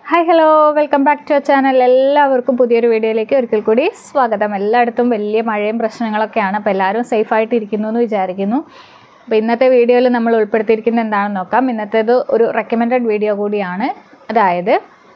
hi hello welcome back to channel എല്ലാവർക്കും പുതിയൊരു വീഡിയോയിലേക്ക് ഒരിക്കൽ കൂടി സ്വാഗതം എല്ലായിടത്തും വലിയ മഴയും പ്രശ്നങ്ങളൊക്കെയാണ് അപ്പോൾ എല്ലാവരും സേഫായിട്ട് ഇരിക്കുന്നു എന്ന് വിചാരിക്കുന്നു അപ്പോൾ ഇന്നത്തെ വീഡിയോയിൽ നമ്മൾ ഉൾപ്പെടുത്തിയിരിക്കുന്നത് എന്താണെന്ന് നോക്കാം ഇന്നത്തേത് ഒരു റെക്കമെൻഡഡ് വീഡിയോ കൂടിയാണ് അതായത്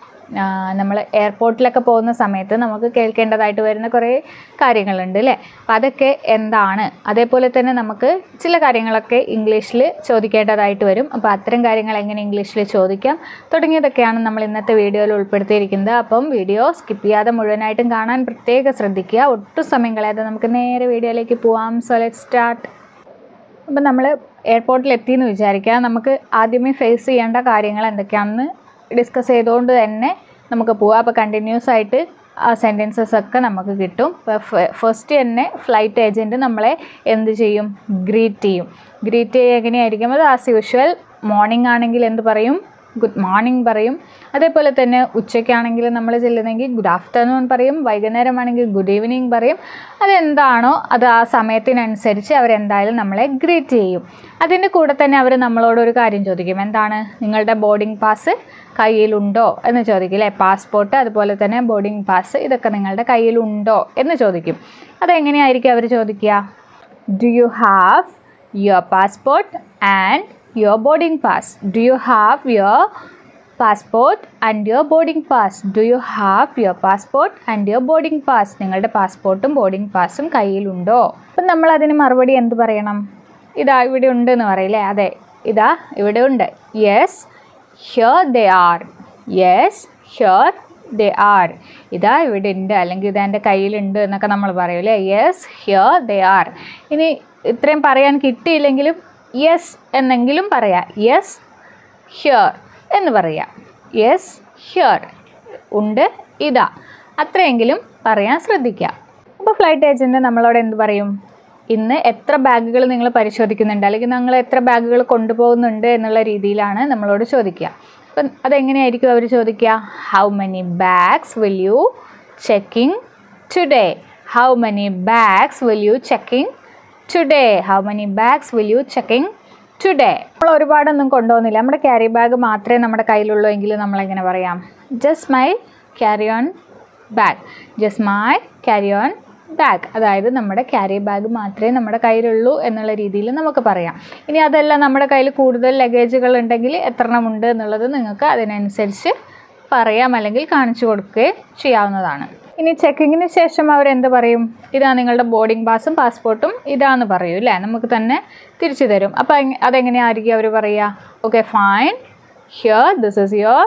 നമ്മൾ എയർപോർട്ടിലൊക്കെ പോകുന്ന സമയത്ത് നമുക്ക് കേൾക്കേണ്ടതായിട്ട് വരുന്ന കുറേ കാര്യങ്ങളുണ്ട് അല്ലേ അപ്പോൾ അതൊക്കെ എന്താണ് അതേപോലെ തന്നെ നമുക്ക് ചില കാര്യങ്ങളൊക്കെ ഇംഗ്ലീഷിൽ ചോദിക്കേണ്ടതായിട്ട് വരും അപ്പോൾ അത്തരം കാര്യങ്ങൾ എങ്ങനെ ഇംഗ്ലീഷിൽ ചോദിക്കാം തുടങ്ങിയതൊക്കെയാണ് നമ്മൾ ഇന്നത്തെ വീഡിയോയിൽ ഉൾപ്പെടുത്തിയിരിക്കുന്നത് അപ്പം വീഡിയോ സ്കിപ്പ് ചെയ്യാതെ മുഴുവനായിട്ടും കാണാൻ പ്രത്യേകം ശ്രദ്ധിക്കുക ഒട്ടും സമയം കളയാതെ നമുക്ക് നേരെ വീഡിയോയിലേക്ക് പോവാം സോ ലെറ്റ് സ്റ്റാർട്ട് അപ്പം നമ്മൾ എയർപോർട്ടിൽ എത്തിയെന്ന് വിചാരിക്കുക നമുക്ക് ആദ്യമേ ഫേസ് ചെയ്യേണ്ട കാര്യങ്ങൾ എന്തൊക്കെയാണെന്ന് ഡിസ്കസ് ചെയ്തുകൊണ്ട് തന്നെ നമുക്ക് പോവാം അപ്പോൾ കണ്ടിന്യൂസ് ആയിട്ട് ആ സെൻറ്റൻസസ് ഒക്കെ നമുക്ക് കിട്ടും ഇപ്പോൾ ഫസ്റ്റ് തന്നെ ഫ്ലൈറ്റ് ഏജൻറ്റ് നമ്മളെ എന്ത് ചെയ്യും ഗ്രീറ്റ് ചെയ്യും ഗ്രീറ്റ് ചെയ്യുക എങ്ങനെയായിരിക്കും അത് ആസ് യൂഷ്വൽ മോർണിംഗ് ആണെങ്കിൽ എന്ത് പറയും ഗുഡ് മോർണിംഗ് പറയും അതേപോലെ തന്നെ ഉച്ചയ്ക്കാണെങ്കിൽ നമ്മൾ ചെല്ലുന്നെങ്കിൽ ഗുഡ് ആഫ്റ്റർനൂൺ പറയും വൈകുന്നേരമാണെങ്കിൽ ഗുഡ് ഈവനിങ് പറയും അതെന്താണോ അത് ആ സമയത്തിനനുസരിച്ച് അവരെന്തായാലും നമ്മളെ ഗ്രീറ്റ് ചെയ്യും അതിൻ്റെ കൂടെ തന്നെ അവർ നമ്മളോട് ഒരു കാര്യം ചോദിക്കും എന്താണ് നിങ്ങളുടെ ബോർഡിംഗ് പാസ് കയ്യിലുണ്ടോ എന്ന് ചോദിക്കും അല്ലേ പാസ്പോർട്ട് അതുപോലെ തന്നെ ബോർഡിംഗ് പാസ് ഇതൊക്കെ നിങ്ങളുടെ കയ്യിലുണ്ടോ എന്ന് ചോദിക്കും അതെങ്ങനെയായിരിക്കും അവർ ചോദിക്കുക do you have your passport and your boarding pass do you have your passport and your boarding pass do you have your passport and your boarding pass നിങ്ങളുടെ പാസ്പോർട്ടും ബോർഡിംഗ് പാസും കയ്യിലുണ്ടോ അപ്പം നമ്മൾ അതിന് മറുപടി എന്ത് പറയണം ഇതാ ഇവിടെ ഉണ്ട് എന്ന് പറയില്ലേ അതെ ഇതാ ഇവിടെ ഉണ്ട് yes here they are yes here they are ഇതാ ഇവിടെ ഉണ്ട് അല്ലെങ്കിൽ ഇത് എൻ്റെ കയ്യിലുണ്ട് എന്നൊക്കെ നമ്മൾ പറയൂലേ യെസ് ഹിയർ ദേ ആർ ഇനി ഇത്രയും പറയാൻ കിട്ടിയില്ലെങ്കിലും യെസ് എന്നെങ്കിലും പറയാം യെസ് ഹിയർ എന്ന് പറയാം യെസ് ഹിയർ ഉണ്ട് ഇതാ അത്രയെങ്കിലും പറയാൻ ശ്രദ്ധിക്കുക അപ്പോൾ ഫ്ലൈറ്റ് ഏജൻറ്റ് നമ്മളോട് എന്ത് പറയും ഇന്ന് എത്ര ബാഗുകൾ നിങ്ങൾ പരിശോധിക്കുന്നുണ്ട് അല്ലെങ്കിൽ നിങ്ങൾ എത്ര ബാഗുകൾ കൊണ്ടുപോകുന്നുണ്ട് എന്നുള്ള രീതിയിലാണ് നമ്മളോട് ചോദിക്കുക അപ്പം അതെങ്ങനെയായിരിക്കും അവർ ചോദിക്കുക how many bags will you checking today how many bags will you checking today how many bags will you checking today നമ്മൾ ഒരുപാടൊന്നും കൊണ്ടുപോകുന്നില്ല നമ്മുടെ ക്യാരി ബാഗ് മാത്രമേ നമ്മുടെ കയ്യിലുള്ളൂ എങ്കിൽ നമ്മളെങ്ങനെ പറയാം just my carry on bag just my carry on bag അതായത് നമ്മുടെ ക്യാരി ബാഗ് മാത്രമേ നമ്മുടെ കയ്യിലുള്ളൂ എന്നുള്ള രീതിയിൽ നമുക്ക് പറയാം ഇനി അതല്ല നമ്മുടെ കയ്യിൽ കൂടുതൽ ലഗേജുകൾ ഉണ്ടെങ്കിൽ എത്ര എണ്ണം ഉണ്ട് എന്നുള്ളത് നിങ്ങൾക്ക് അതിനനുസരിച്ച് പറയാം അല്ലെങ്കിൽ കാണിച്ചു കൊടുക്കുകയും ചെയ്യാവുന്നതാണ് ഇനി ചെക്കിങ്ങിന് ശേഷം അവരെന്ത് പറയും ഇതാ നിങ്ങളുടെ ബോർഡിംഗ് പാസും പാസ്പോർട്ടും ഇതാന്ന് പറയും അല്ലേ നമുക്ക് തന്നെ തിരിച്ചു തരും അപ്പോൾ അതെങ്ങനെയായിരിക്കും അവർ പറയുക okay fine here this is your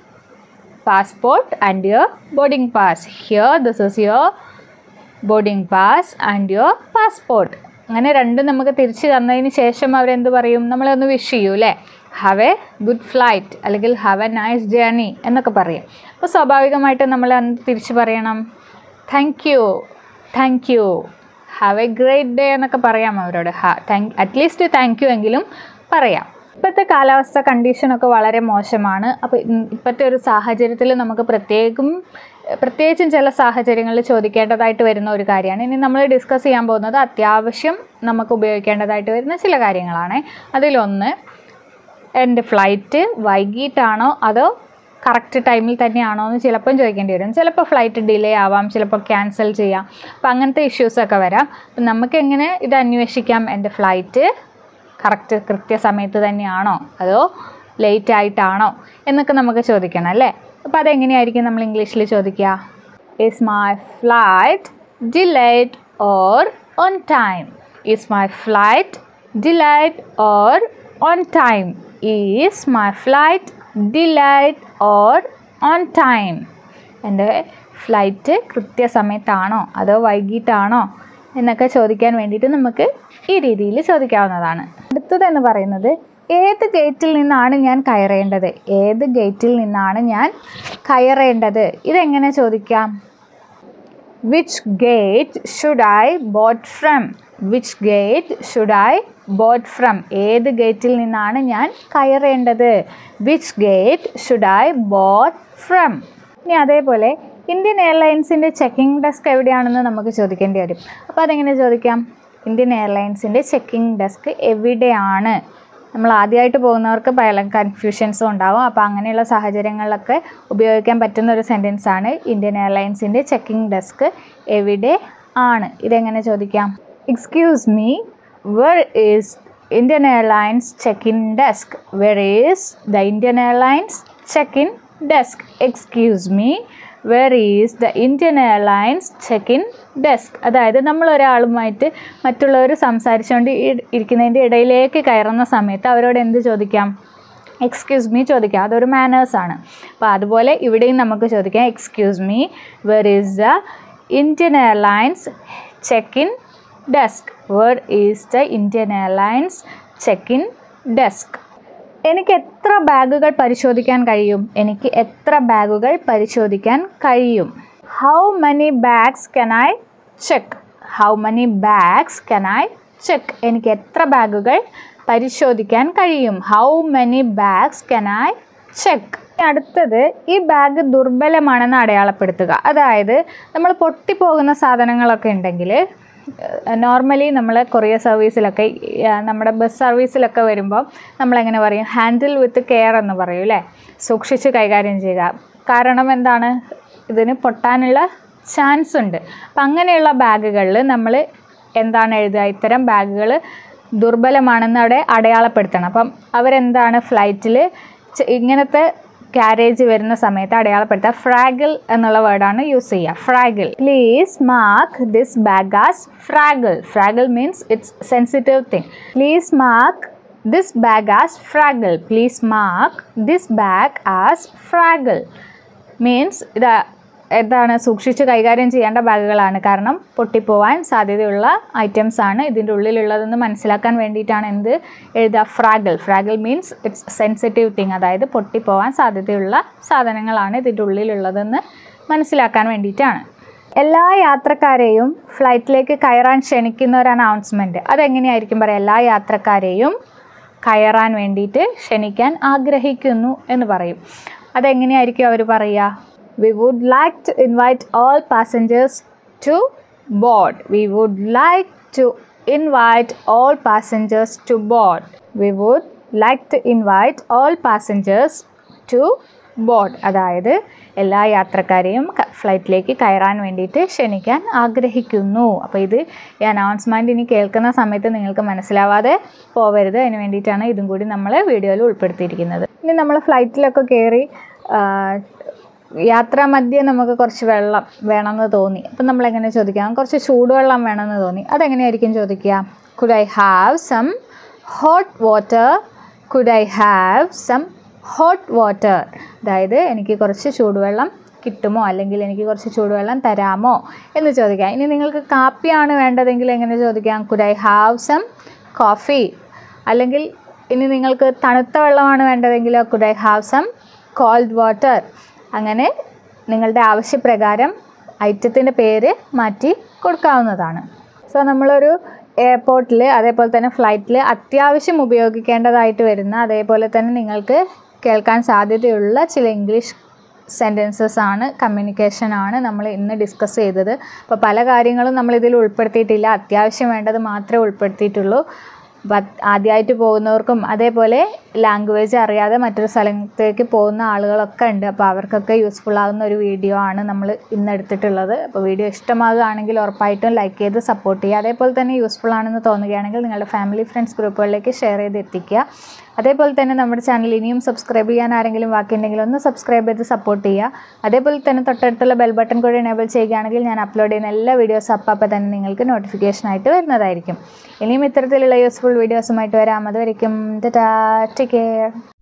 passport and your boarding pass here this is your boarding pass and your passport അങ്ങനെ രണ്ടും നമുക്ക് തിരിച്ച് തന്നതിന് ശേഷം അവരെന്ത് പറയും നമ്മളൊന്ന് വിഷ് ചെയ്യൂ അല്ലേ ഹാവ് എ ഗുഡ് ഫ്ലൈറ്റ് അല്ലെങ്കിൽ ഹാവ് എ നൈസ് ജേർണി എന്നൊക്കെ പറയും അപ്പോൾ സ്വാഭാവികമായിട്ടും നമ്മൾ എന്ത് തിരിച്ച് പറയണം thank you thank you have a great day എന്നൊക്കെ പറയാം അവരോട് ഹാ താങ്ക് അറ്റ്ലീസ്റ്റ് താങ്ക് യു എങ്കിലും പറയാം ഇപ്പോഴത്തെ കാലാവസ്ഥ കണ്ടീഷനൊക്കെ വളരെ മോശമാണ് അപ്പോൾ ഇപ്പോഴത്തെ ഒരു സാഹചര്യത്തിൽ നമുക്ക് പ്രത്യേകം പ്രത്യേകിച്ചും ചില സാഹചര്യങ്ങളിൽ ചോദിക്കേണ്ടതായിട്ട് വരുന്ന ഒരു കാര്യമാണ് ഇനി നമ്മൾ ഡിസ്കസ് ചെയ്യാൻ പോകുന്നത് അത്യാവശ്യം നമുക്ക് ഉപയോഗിക്കേണ്ടതായിട്ട് വരുന്ന ചില കാര്യങ്ങളാണ് അതിലൊന്ന് എൻ്റെ ഫ്ലൈറ്റ് വൈകിട്ടാണോ അതോ കറക്റ്റ് ടൈമിൽ തന്നെയാണോ എന്ന് ചിലപ്പം ചോദിക്കേണ്ടി വരും ചിലപ്പോൾ ഫ്ലൈറ്റ് ഡിലേ ആവാം ചിലപ്പോൾ ക്യാൻസൽ ചെയ്യാം അപ്പോൾ അങ്ങനത്തെ ഇഷ്യൂസൊക്കെ വരാം അപ്പം നമുക്ക് എങ്ങനെ ഇത് അന്വേഷിക്കാം എൻ്റെ ഫ്ലൈറ്റ് കറക്റ്റ് കൃത്യസമയത്ത് തന്നെയാണോ അതോ ലേറ്റ് ആയിട്ടാണോ എന്നൊക്കെ നമുക്ക് ചോദിക്കണം അല്ലേ അപ്പോൾ അതെങ്ങനെയായിരിക്കും നമ്മൾ ഇംഗ്ലീഷിൽ ചോദിക്കുക is my flight delayed or on time is my flight delayed or on time is my flight delayed or on time എൻ്റെ ഫ്ലൈറ്റ് കൃത്യസമയത്താണോ അതോ വൈകിട്ടാണോ എന്നൊക്കെ ചോദിക്കാൻ വേണ്ടിയിട്ട് നമുക്ക് ഈ രീതിയിൽ ചോദിക്കാവുന്നതാണ് അടുത്തതെന്ന് പറയുന്നത് ഏത് ഗേറ്റിൽ നിന്നാണ് ഞാൻ കയറേണ്ടത് ഏത് ഗേറ്റിൽ നിന്നാണ് ഞാൻ കയറേണ്ടത് ഇതെങ്ങനെ ചോദിക്കാം which gate should I board from which gate should I board from ഏത് ഗേറ്റിൽ നിന്നാണ് ഞാൻ കയറേണ്ടത് which gate should I board from ഇനി അതേപോലെ ഇന്ത്യൻ എയർലൈൻസിൻ്റെ ചെക്കിംഗ് ഡെസ്ക് എവിടെയാണെന്ന് നമുക്ക് ചോദിക്കേണ്ടി വരും അപ്പോൾ അതെങ്ങനെ ചോദിക്കാം ഇന്ത്യൻ എയർലൈൻസിൻ്റെ ചെക്കിംഗ് ഡെസ്ക് എവിടെയാണ് നമ്മൾ ആദ്യമായിട്ട് പോകുന്നവർക്ക് പല കൺഫ്യൂഷൻസും ഉണ്ടാവും അപ്പോൾ അങ്ങനെയുള്ള സാഹചര്യങ്ങളിലൊക്കെ ഉപയോഗിക്കാൻ പറ്റുന്ന ഒരു സെൻറ്റൻസ് ആണ് ഇന്ത്യൻ എയർലൈൻസിൻ്റെ ചെക്കിംഗ് ഡെസ്ക് എവിടെ ആണ് ഇതെങ്ങനെ ചോദിക്കാം excuse me where is Indian airlines check in desk where is the Indian airlines check in desk excuse me where is the Indian airlines check in desk അതായത് നമ്മൾ ഒരാളുമായിട്ട് മറ്റുള്ളവർ സംസാരിച്ചുകൊണ്ട് E- ഇരിക്കുന്നതിൻ്റെ ഇടയിലേക്ക് കയറുന്ന സമയത്ത് അവരോട് എന്ത് ചോദിക്കാം എക്സ്ക്യൂസ് മീ ചോദിക്കാം അതൊരു മാനേഴ്സാണ് അപ്പോൾ അതുപോലെ ഇവിടെയും നമുക്ക് ചോദിക്കാം excuse me where is the Indian airlines check in desk where is the Indian airlines check in desk എനിക്ക് എത്ര ബാഗുകൾ പരിശോധിക്കാൻ കഴിയും എനിക്ക് എത്ര ബാഗുകൾ പരിശോധിക്കാൻ കഴിയും how many bags can I check how many bags can I check എനിക്ക് എത്ര ബാഗുകൾ പരിശോധിക്കാൻ കഴിയും how many bags can I check അടുത്തത് ഈ ബാഗ് ദുർബലമാണെന്ന് അടയാളപ്പെടുത്തുക അതായത് നമ്മൾ പൊട്ടിപ്പോകുന്ന സാധനങ്ങളൊക്കെ ഉണ്ടെങ്കിൽ നോർമലി നമ്മൾ കൊറിയർ സർവീസിലൊക്കെ ആ, നമ്മുടെ ബസ് സർവീസിലൊക്കെ വരുമ്പോൾ നമ്മളെങ്ങനെ പറയും ഹാൻഡിൽ വിത്ത് കെയർ എന്ന് പറയും അല്ലേ സൂക്ഷിച്ച് കൈകാര്യം ചെയ്യുക കാരണം എന്താണ് ഇതിന് പൊട്ടാനുള്ള ചാൻസ് ഉണ്ട് അപ്പം അങ്ങനെയുള്ള ബാഗുകളിൽ നമ്മൾ എന്താണ് എഴുതുക ഇത്തരം ബാഗുകൾ ദുർബലമാണെന്ന് അവിടെ അടയാളപ്പെടുത്തണം അപ്പം അവരെന്താണ് ഫ്ലൈറ്റിൽ ഇങ്ങനത്തെ ക്യാരേജ് വരുന്ന സമയത്ത് അടയാളപ്പെടുത്തുക ഫ്രാഗിൾ എന്നുള്ള വേർഡാണ് യൂസ് ചെയ്യുക fragile please mark this bag as fragile fragile means it's sensitive thing please mark this bag as fragile please mark this bag as fragile means ഇത് എന്താണ് സൂക്ഷിച്ച് കൈകാര്യം ചെയ്യേണ്ട ബാഗുകളാണ് കാരണം പൊട്ടിപ്പോവാൻ സാധ്യതയുള്ള ഐറ്റംസ് ആണ് ഇതിൻ്റെ ഉള്ളിലുള്ളതെന്ന് മനസ്സിലാക്കാൻ വേണ്ടിയിട്ടാണ് എന്ത് എഴുതുക fragile fragile means it's sensitive thing അതായത് പൊട്ടിപ്പോവാൻ സാധ്യതയുള്ള സാധനങ്ങളാണ് ഇതിൻ്റെ ഉള്ളിലുള്ളതെന്ന് മനസ്സിലാക്കാൻ വേണ്ടിയിട്ടാണ് എല്ലാ യാത്രക്കാരെയും ഫ്ലൈറ്റിലേക്ക് കയറാൻ ക്ഷണിക്കുന്ന ഒരു അനൗൺസ്മെൻറ്റ് അതെങ്ങനെയായിരിക്കും പറയുക എല്ലാ യാത്രക്കാരെയും കയറാൻ വേണ്ടിയിട്ട് ക്ഷണിക്കാൻ ആഗ്രഹിക്കുന്നു എന്ന് പറയും അതെങ്ങനെയായിരിക്കും അവർ പറയുക we would like to invite all passengers to board we would like to invite all passengers to board we would like to invite all passengers to board അതായത് എല്ലാ യാത്രക്കാരെയും ക- ഫ്ലൈറ്റിലേക്ക് കയറാൻ വേണ്ടിയിട്ട് ക്ഷണിക്കാൻ ആഗ്രഹിക്കുന്നു അപ്പോൾ ഇത് ഈ അനൗൺസ്മെൻറ്റ് ഇനി കേൾക്കുന്ന സമയത്ത് നിങ്ങൾക്ക് മനസ്സിലാവാതെ പോവരുത് അതിന് വേണ്ടിയിട്ടാണ് ഇതും കൂടി നമ്മൾ വീഡിയോയിൽ ഉൾപ്പെടുത്തിയിരിക്കുന്നത് ഇനി നമ്മൾ ഫ്ലൈറ്റിലൊക്കെ കയറി യാത്രാ മധ്യേ നമുക്ക് കുറച്ച് വെള്ളം വേണമെന്ന് തോന്നി അപ്പം നമ്മൾ എങ്ങനെ ചോദിക്കാം കുറച്ച് ചൂടുവെള്ളം വേണമെന്ന് തോന്നി അതെങ്ങനെയായിരിക്കും ചോദിക്കുക could I have some hot water could I have some hot water അതായത് എനിക്ക് കുറച്ച് ചൂടുവെള്ളം കിട്ടുമോ അല്ലെങ്കിൽ എനിക്ക് കുറച്ച് ചൂടുവെള്ളം തരാമോ എന്ന് ചോദിക്കാം ഇനി നിങ്ങൾക്ക് കാപ്പിയാണ് വേണ്ടതെങ്കിൽ എങ്ങനെ ചോദിക്കാം could I have some coffee അല്ലെങ്കിൽ ഇനി നിങ്ങൾക്ക് തണുത്ത വെള്ളമാണ് വേണ്ടതെങ്കിൽ could I have some cold water അങ്ങനെ നിങ്ങളുടെ ആവശ്യപ്രകാരം ഐറ്റത്തിൻ്റെ പേര് മാറ്റി കൊടുക്കാവുന്നതാണ് സോ നമ്മളൊരു എയർപോർട്ടിൽ അതേപോലെ തന്നെ ഫ്ലൈറ്റിൽ അത്യാവശ്യം ഉപയോഗിക്കേണ്ടതായിട്ട് വരുന്ന അതേപോലെ തന്നെ നിങ്ങൾക്ക് കേൾക്കാൻ സാധ്യതയുള്ള ചില ഇംഗ്ലീഷ് സെൻറ്റൻസസ് ആണ് കമ്മ്യൂണിക്കേഷൻ ആണ് നമ്മൾ ഇന്ന് ഡിസ്കസ് ചെയ്തത് അപ്പോൾ പല കാര്യങ്ങളും നമ്മൾ ഇതിൽ ഉൾപ്പെടുത്തിയിട്ടില്ല അത്യാവശ്യം വേണ്ടത് മാത്രമേ ഉൾപ്പെടുത്തിയിട്ടുള്ളൂ അപ്പം ആദ്യമായിട്ട് പോകുന്നവർക്കും അതേപോലെ ലാംഗ്വേജ് അറിയാതെ മറ്റൊരു സ്ഥലത്തേക്ക് പോകുന്ന ആളുകളൊക്കെ ഉണ്ട് അപ്പോൾ അവർക്കൊക്കെ യൂസ്ഫുൾ ആകുന്ന ഒരു വീഡിയോ ആണ് നമ്മൾ ഇന്ന് എടുത്തിട്ടുള്ളത് അപ്പോൾ വീഡിയോ ഇഷ്ടമാകുകയാണെങ്കിൽ ഉറപ്പായിട്ടും ലൈക്ക് ചെയ്ത് സപ്പോർട്ട് ചെയ്യുക അതേപോലെ തന്നെ യൂസ്ഫുൾ ആണെന്ന് തോന്നുകയാണെങ്കിൽ നിങ്ങളുടെ ഫാമിലി ഫ്രണ്ട്സ് ഗ്രൂപ്പുകളിലേക്ക് ഷെയർ ചെയ്ത് എത്തിക്കുക അതേപോലെ തന്നെ നമ്മുടെ ചാനൽ ഇനിയും സബ്സ്ക്രൈബ് ചെയ്യാൻ ആരെങ്കിലും ബാക്കിയുണ്ടെങ്കിൽ ഒന്ന് സബ്സ്ക്രൈബ് ചെയ്ത് സപ്പോർട്ട് ചെയ്യുക അതേപോലെ തന്നെ തൊട്ടടുത്തുള്ള ബെൽ ബട്ടൺ കൂടി എനേബിൾ ചെയ്യുകയാണെങ്കിൽ ഞാൻ അപ്ലോഡ് ചെയ്യുന്ന എല്ലാ വീഡിയോസും അപ്പം അപ്പം തന്നെ നിങ്ങൾക്ക് നോട്ടിഫിക്കേഷൻ ആയിട്ട് വരുന്നതായിരിക്കും ഇനിയും ഇത്തരത്തിലുള്ള യൂസ്ഫുൾ വീഡിയോസുമായിട്ട് വരാം അതുവരെയും ടേക്ക് കെയർ